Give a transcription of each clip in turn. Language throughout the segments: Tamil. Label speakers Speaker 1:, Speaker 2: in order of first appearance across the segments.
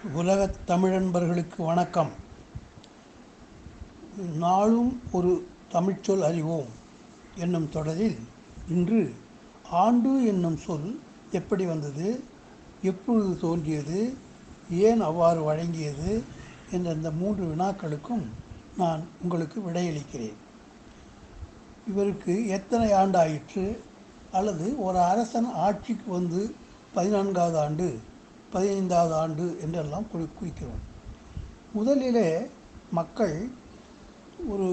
Speaker 1: உலகத் தமிழன்பர்களுக்கு வணக்கம் நாளும் ஒரு தமிழ்ச்சொல் அறிவோம் என்னும் தொடரில் இன்று ஆண்டு என்னும் சொல் எப்படி வந்தது எப்பொழுது தோன்றியது ஏன் அவ்வாறு வழங்கியது என்ற இந்த மூன்று வினாக்களுக்கும் நான் உங்களுக்கு விடையளிக்கிறேன் இவருக்கு எத்தனை ஆண்டு ஆயிற்று அல்லது ஒரு அரசன் ஆட்சிக்கு வந்து பதினான்காவது ஆண்டு பதினைந்தாவது ஆண்டு என்றெல்லாம் குறி குறிக்கிறோம் முதலிலே மக்கள் ஒரு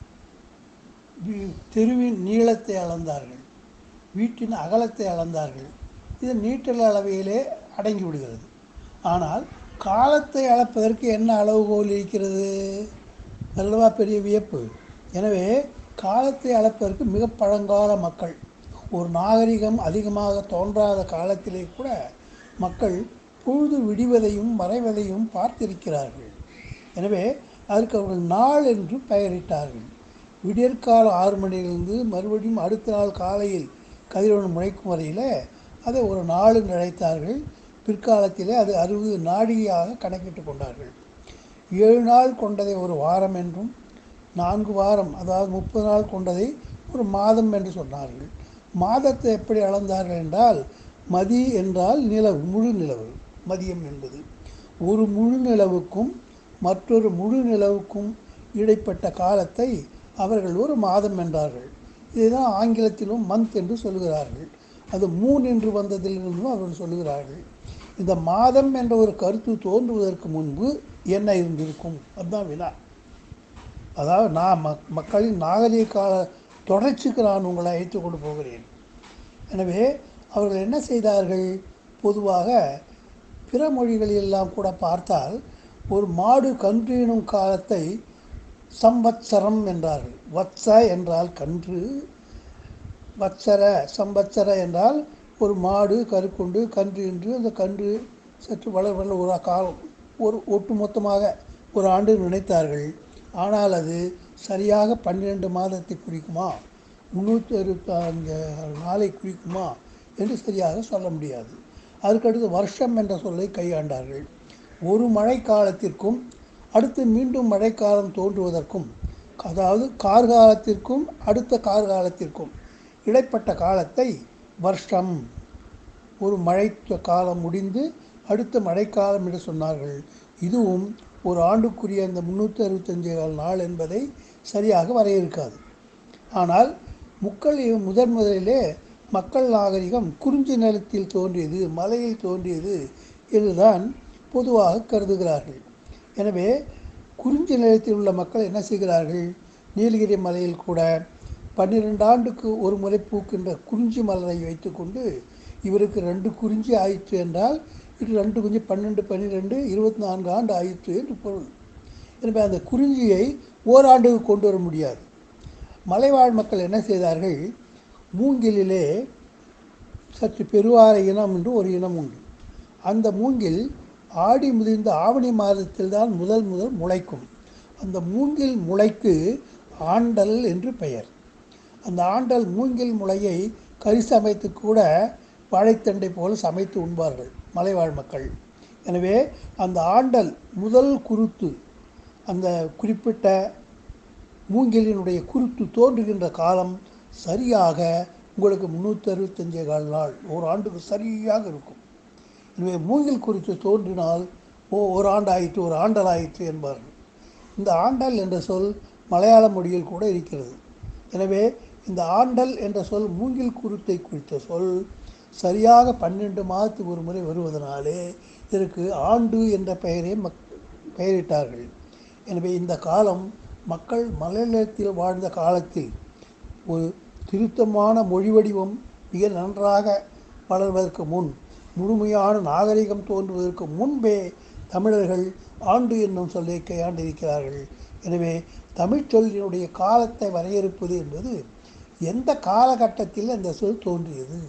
Speaker 1: வீ- தெருவின் நீளத்தை அளந்தார்கள் வீட்டின் அகலத்தை அளந்தார்கள் இது நீட்டல் அளவையிலே அடங்கி விடுகிறது ஆனால் காலத்தை அளப்பதற்கு என்ன அளவுகோல் இருக்கிறது அல்லவா பெரிய வியப்பு எனவே காலத்தை அளப்பதற்கு மிக பழங்கால மக்கள் ஒரு நாகரிகம் அதிகமாக தோன்றாத காலத்திலே கூட மக்கள் பொழுது விடிவதையும் மறைவதையும் பார்த்திருக்கிறார்கள் எனவே அதற்கு அவர்கள் நாள் என்று பெயரிட்டார்கள் விடியற்கால ஆறு மணியிலிருந்து மறுபடியும் அடுத்த நாள் காலையில் கதிரவன் முளைக்கும் வரையில் அதை ஒரு நாள் என்று அழைத்தார்கள் பிற்காலத்திலே அது அறுபது நாடிகையாக கணக்கிட்டு கொண்டார்கள் ஏழு நாள் கொண்டதை ஒரு வாரம் என்றும் நான்கு வாரம் அதாவது முப்பது நாள் கொண்டதை ஒரு மாதம் என்று சொன்னார்கள் மாதத்தை எப்படி அளந்தார்கள் என்றால் மதி என்றால் நிலவு முழு நிலவு மதியம் என்பது ஒரு முழு நிலவுக்கும் மற்றொரு முழு நிலவுக்கும் இடைப்பட்ட காலத்தை அவர்கள் ஒரு மாதம் என்றார்கள் இதுதான் ஆங்கிலத்திலும் மந்த் என்று சொல்கிறார்கள் அது மூன் என்று வந்ததிலிருந்தும் அவர்கள் சொல்லுகிறார்கள் இந்த மாதம் என்ற ஒரு கருத்து தோன்றுவதற்கு முன்பு என்ன இருந்திருக்கும் அதுதான் வினா அதாவது நான் மக் மக்களின் நாகரிக கால தொடர்ச்சிக்கு நான் உங்களை அழைத்து கொண்டு போகிறேன் எனவே அவர்கள் என்ன செய்தார்கள் பொதுவாக பிற மொழிகளிலெல்லாம் கூட பார்த்தால் ஒரு மாடு கன்று எனும் காலத்தை சம்பத்சரம் என்றார்கள் வத்ச என்றால் கன்று வத்சர சம்பத்சர என்றால் ஒரு மாடு கருக்குண்டு கன்று என்று அந்த கன்று சற்று வளர வளர ஒரு காலம் ஒரு ஒட்டுமொத்தமாக ஒரு ஆண்டு நினைத்தார்கள் ஆனால் அது சரியாக பன்னிரெண்டு மாதத்தை குறிக்குமா முந்நூற்றி அறுபத்தஞ்சு நாளை குறிக்குமா என்று சரியாக சொல்ல முடியாது அதுக்கடுத்து வருஷம் என்ற சொல்லை கையாண்டார்கள் ஒரு மழைக்காலத்திற்கும் அடுத்து மீண்டும் மழைக்காலம் தோன்றுவதற்கும் அதாவது கார்காலத்திற்கும் அடுத்த கார்காலத்திற்கும் இடைப்பட்ட காலத்தை வருஷம் ஒரு மழை காலம் முடிந்து அடுத்த மழைக்காலம் என்று சொன்னார்கள் இதுவும் ஒரு ஆண்டுக்குரிய அந்த முந்நூற்றி அறுபத்தஞ்சு நாள் என்பதை சரியாக வரையறுக்காது ஆனால் முக்கள் முதன் முதலிலே மக்கள் நாகரிகம் குறிஞ்சி நிலத்தில் தோன்றியது மலையில் தோன்றியது என்றுதான் பொதுவாக கருதுகிறார்கள் எனவே குறிஞ்சி நிலத்தில் உள்ள மக்கள் என்ன செய்கிறார்கள் நீலகிரி மலையில் கூட பன்னிரெண்டு ஆண்டுக்கு ஒரு முறை பூக்கின்ற குறிஞ்சி மலரை வைத்துக்கொண்டு இவருக்கு ரெண்டு குறிஞ்சி ஆயிற்று என்றால் இது ரெண்டு குஞ்சு பன்னெண்டு பன்னிரெண்டு இருபத்தி நான்கு ஆண்டு ஆயிற்று என்று பொருள் எனவே அந்த குறிஞ்சியை ஓராண்டுக்கு கொண்டு வர முடியாது மலைவாழ் மக்கள் என்ன செய்தார்கள் மூங்கிலிலே சற்று பெருவார இனம் என்று ஒரு இனம் உண்டு அந்த மூங்கில் ஆடி முதிர்ந்த ஆவணி மாதத்தில் தான் முதல் முதல் முளைக்கும் அந்த மூங்கில் முளைக்கு ஆண்டல் என்று பெயர் அந்த ஆண்டல் மூங்கில் முளையை கறி சமைத்து கூட வாழைத்தண்டை போல சமைத்து உண்பார்கள் மலைவாழ் மக்கள் எனவே அந்த ஆண்டல் முதல் குருத்து அந்த குறிப்பிட்ட மூங்கிலினுடைய குருத்து தோன்றுகின்ற காலம் சரியாக உங்களுக்கு முந்நூற்றி அறுபத்தஞ்சே கால் நாள் ஒரு ஆண்டுக்கு சரியாக இருக்கும் எனவே மூங்கில் குறித்து தோன்றினால் ஓ ஒரு ஆண்டு ஆயிற்று ஒரு ஆண்டல் ஆயிற்று என்பார்கள் இந்த ஆண்டல் என்ற சொல் மலையாள மொழியில் கூட இருக்கிறது எனவே இந்த ஆண்டல் என்ற சொல் மூங்கில் குருத்தை குறித்த சொல் சரியாக பன்னெண்டு மாதத்துக்கு ஒரு முறை வருவதனாலே இதற்கு ஆண்டு என்ற பெயரை மக் பெயரிட்டார்கள் எனவே இந்த காலம் மக்கள் மலைநிலத்தில் வாழ்ந்த காலத்தில் ஒரு திருத்தமான மொழி வடிவம் மிக நன்றாக வளர்வதற்கு முன் முழுமையான நாகரிகம் தோன்றுவதற்கு முன்பே தமிழர்கள் ஆண்டு என்னும் சொல்லை கையாண்டிருக்கிறார்கள் எனவே தமிழ்ச் சொல்லினுடைய காலத்தை வரையறுப்பது என்பது எந்த காலகட்டத்தில் அந்த சொல் தோன்றியது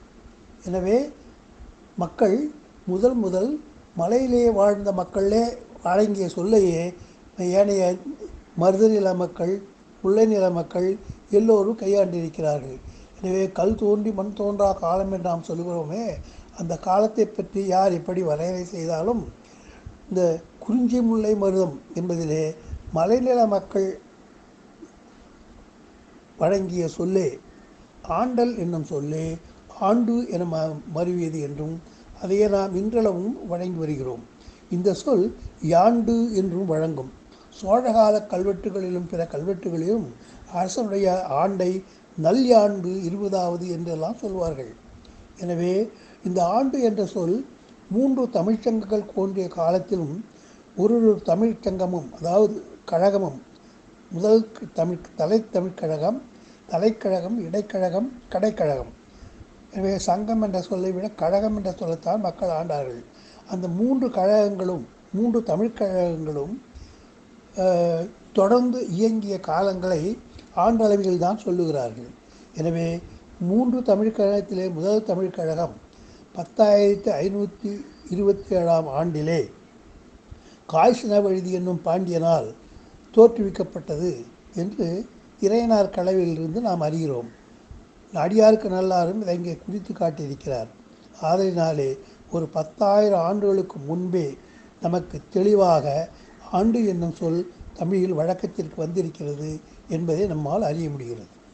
Speaker 1: எனவே மக்கள் முதல் முதல் மலையிலே வாழ்ந்த மக்களே வழங்கிய சொல்லையே ஏனைய மருத நில மக்கள் முல்லை நில மக்கள் எல்லோரும் கையாண்டிருக்கிறார்கள் எனவே கல் தோன்றி மண் தோன்றா காலம் என்று நாம் சொல்கிறோமே அந்த காலத்தை பற்றி யார் எப்படி வரையறை செய்தாலும் இந்த குறிஞ்சி முல்லை மருதம் என்பதிலே மலைநில மக்கள் வழங்கிய சொல்லே ஆண்டல் என்னும் சொல்லே ஆண்டு என ம மருவியது என்றும் அதையே நாம் இன்றளவும் வழங்கி வருகிறோம் இந்த சொல் யாண்டு என்றும் வழங்கும் சோழகால கல்வெட்டுகளிலும் பிற கல்வெட்டுகளிலும் அரசனுடைய ஆண்டை நல்யாண்டு இருபதாவது என்றெல்லாம் சொல்வார்கள் எனவே இந்த ஆண்டு என்ற சொல் மூன்று தமிழ்ச்சங்கங்கள் தோன்றிய காலத்திலும் ஒரு ஒரு தமிழ்ச்சங்கமும் அதாவது கழகமும் முதல் தமிழ் தலைத்தமிழ் கழகம் தலைக்கழகம் இடைக்கழகம் கடைக்கழகம் எனவே சங்கம் என்ற சொல்லை விட கழகம் என்ற சொல்லைத்தான் மக்கள் ஆண்டார்கள் அந்த மூன்று கழகங்களும் மூன்று தமிழ் கழகங்களும் அஹ், தொடர்ந்து இயங்கிய காலங்களை ஆண்டளவில் தான் சொல்லுகிறார்கள் எனவே மூன்று தமிழ் கழகத்திலே முதல் தமிழ் கழகம் பத்தாயிரத்தி ஐநூற்றி இருபத்தி ஏழாம் ஆண்டிலே காய்ச்சினவழுதி என்னும் பாண்டியனால் தோற்றுவிக்கப்பட்டது என்று இறையனார் களவிலிருந்து நாம் அறிகிறோம் அடியாருக்கு நல்லாரும் இதை இங்கே குறித்து காட்டியிருக்கிறார் ஆதலினாலே ஒரு பத்தாயிரம் ஆண்டுகளுக்கு முன்பே நமக்கு தெளிவாக ஆண்டு என்னும் சொல் தமிழில் வழக்கத்திற்கு வந்திருக்கிறது என்பதை நம்மால் அறிய முடிகிறது